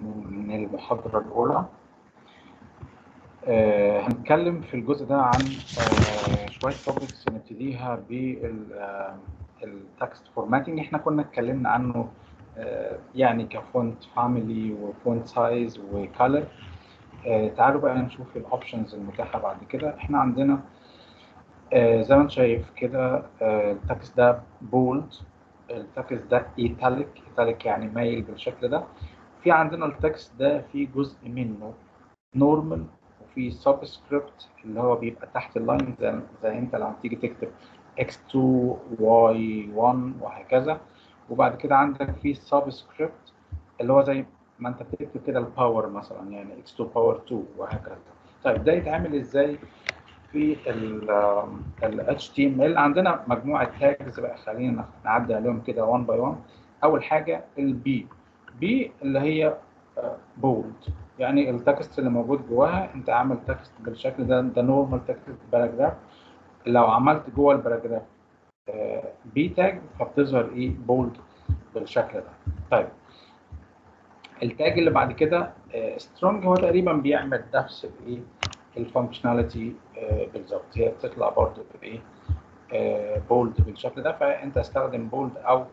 من المحاضرة الأولى آه، هنتكلم في الجزء ده عن آه، شوية توبكس نبتديها بالتكست فورماتنج احنا كنا اتكلمنا عنه آه، يعني كفونت فاميلي وفونت سايز وكالر تعالوا بقى نشوف الاوبشنز المتاحة بعد كده احنا عندنا آه، زي ما انت شايف كده آه، التكست ده بولد التكست ده ايتاليك ايتاليك يعني مايل بالشكل ده في عندنا التكست ده في جزء منه نورمال وفي سبسكريبت اللي هو بيبقى تحت اللاين زي, زي انت لما تيجي تكتب x2 y1 وهكذا وبعد كده عندك في سبسكريبت اللي هو زي ما انت بتكتب كده الباور مثلا يعني x2 باور 2 وهكذا طيب ده يتعمل ازاي في ال HTML عندنا مجموعة تاجز بقى خلينا نعدي عليهم كده 1 باي 1 أول حاجة البي بي اللي هي بولد يعني التكست اللي موجود جواها أنت عامل تكست بالشكل ده ده نورمال تكست باراجراف لو عملت جوه الباراجراف بي تاج فبتظهر إيه بولد بالشكل ده طيب التاج اللي بعد كده سترونج هو تقريبا بيعمل نفس الايه الفانكشناليتي بالظبط هي بتطلع برضه بايه بولد بالشكل ده فانت استخدم بولد او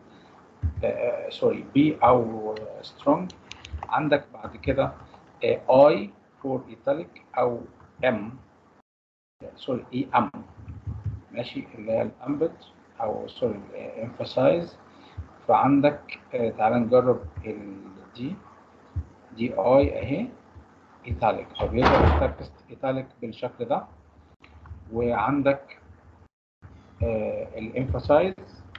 سوري بي او سترونج عندك بعد كده اي فور ايتاليك او ام سوري اي ام ماشي اللي هي الامبت او سوري emphasize فعندك تعال نجرب الدي دي اي اهي ايتاليك فبيظهر التكست ايتاليك بالشكل ده وعندك آه الامفاسايز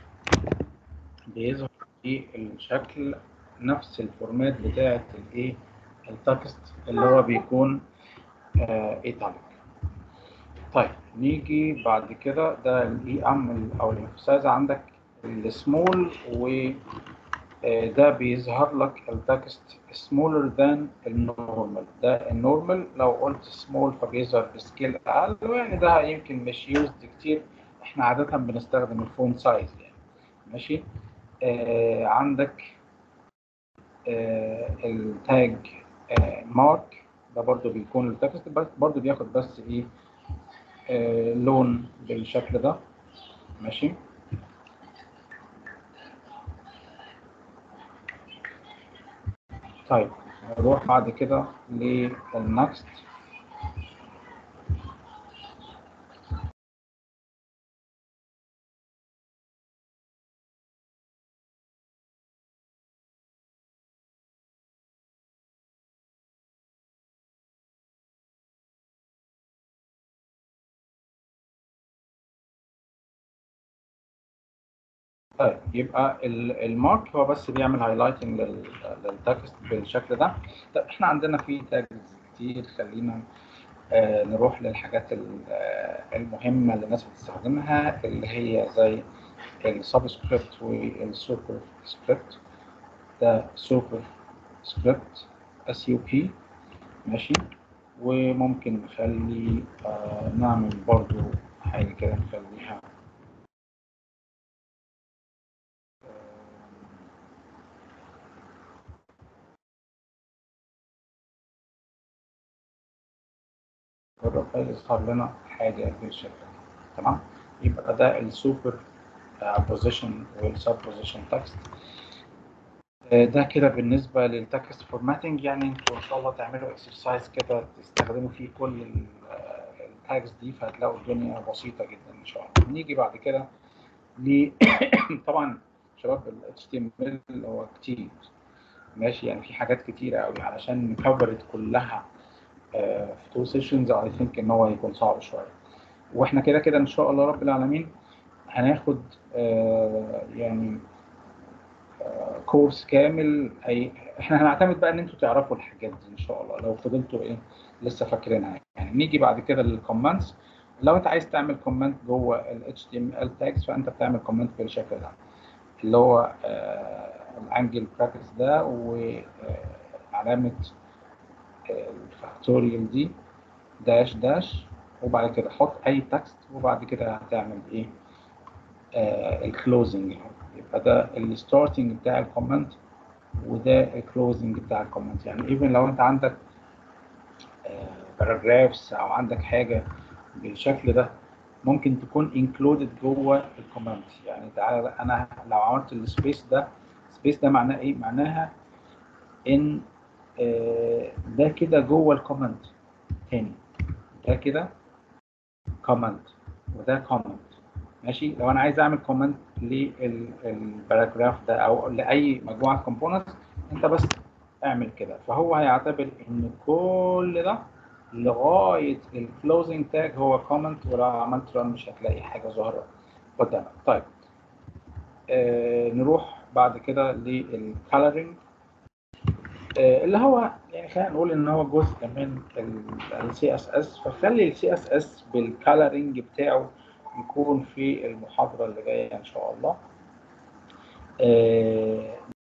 بيظهر في الشكل نفس الفورمات بتاعه الايه التكست اللي هو بيكون آه ايتاليك طيب نيجي بعد كده ده الاي ام او الامفاسايز عندك السمول و ده بيظهر لك التكست smaller than النورمال ده النورمال لو قلت small فبيظهر بسكيل اقل يعني ده يمكن مش يوزد كتير احنا عادة بنستخدم الفون سايز يعني ماشي آه عندك آه التاج آه مارك ده برضو بيكون التكست بس برضو بياخد بس ايه آه لون بالشكل ده ماشي طيب نروح بعد كده للنكست طيب يبقى المارك هو بس بيعمل هايلايتنج للتكست بالشكل ده طيب احنا عندنا في تاجز كتير خلينا آه نروح للحاجات المهمة اللي الناس بتستخدمها اللي هي زي السبسكريبت والسوبر سكريبت ده سوبر سكريبت اس يو بي ماشي وممكن نخلي آه نعمل برضو حاجة كده نخليها جرب يظهر لنا حاجة بالشكل ده تمام يبقى ده السوبر بوزيشن والسب بوزيشن تكست ده كده بالنسبة للتكست فورماتنج يعني انتوا ان شاء الله تعملوا اكسرسايز كده تستخدموا فيه كل التاجز دي فهتلاقوا الدنيا بسيطة جدا ان شاء الله نيجي بعد كده ل طبعا شباب ال HTML هو كتير ماشي يعني في حاجات كتيرة قوي علشان نكفرت كلها في تو سيشنز اي ثينك ان هو هيكون صعب شويه واحنا كده كده ان شاء الله رب العالمين هناخد آه يعني آه كورس كامل أي احنا هنعتمد بقى ان انتوا تعرفوا الحاجات دي ان شاء الله لو فضلتوا ايه لسه فاكرينها يعني نيجي بعد كده للكومنتس لو انت عايز تعمل كومنت جوه ال HTML tags فانت بتعمل كومنت بالشكل ده اللي هو آه الانجل براكتس ده وعلامه الفاكتوريال دي داش داش وبعد كده حط اي تكست وبعد كده هتعمل ايه آه الكلوزنج يبقى ده الستارتنج بتاع الكومنت وده الكلوزنج بتاع الكومنت يعني ايفن لو انت عندك باراجرافز او عندك حاجه بالشكل ده ممكن تكون انكلودد جوه الكومنت يعني تعالى انا لو عملت السبيس ده سبيس ده معناه ايه معناها ان آه، ده كده جوه الكومنت تاني ده كده كومنت وده كومنت ماشي لو انا عايز اعمل كومنت للباراجراف ده او لاي مجموعه كومبوننتس انت بس اعمل كده فهو هيعتبر ان كل ده لغايه الكلوزنج تاج هو كومنت ولو عملت ران مش هتلاقي حاجه ظاهره قدامك طيب آه نروح بعد كده للكالرنج آه اللي هو يعني خلينا نقول ان هو جزء من السي اس اس فخلي السي اس اس بالكالرنج بتاعه يكون في المحاضره اللي جايه ان شاء الله آه